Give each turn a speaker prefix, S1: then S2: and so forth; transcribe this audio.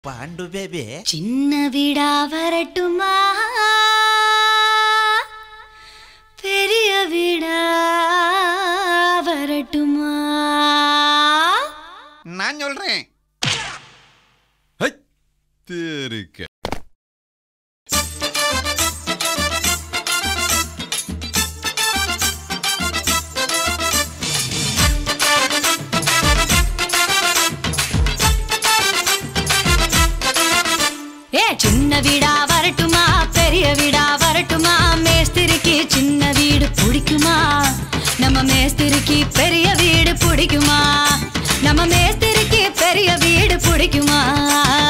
S1: bond baby
S2: சின்ன வீடா வரட்டுமா பெரிய வீடா வரட்டுமா
S3: நான் சொல்றேன்
S4: தெருக்க
S2: ஏ சின்ன வீடா வரட்டுமா பெரிய வீடா வரட்டுமா மேஸ்திரிக்கு சின்ன வீடு பிடிக்குமா நம்ம மேஸ்திரிக்கு பெரிய வீடு பிடிக்குமா நம்ம மேஸ்திரிக்கு பெரிய வீடு பிடிக்குமா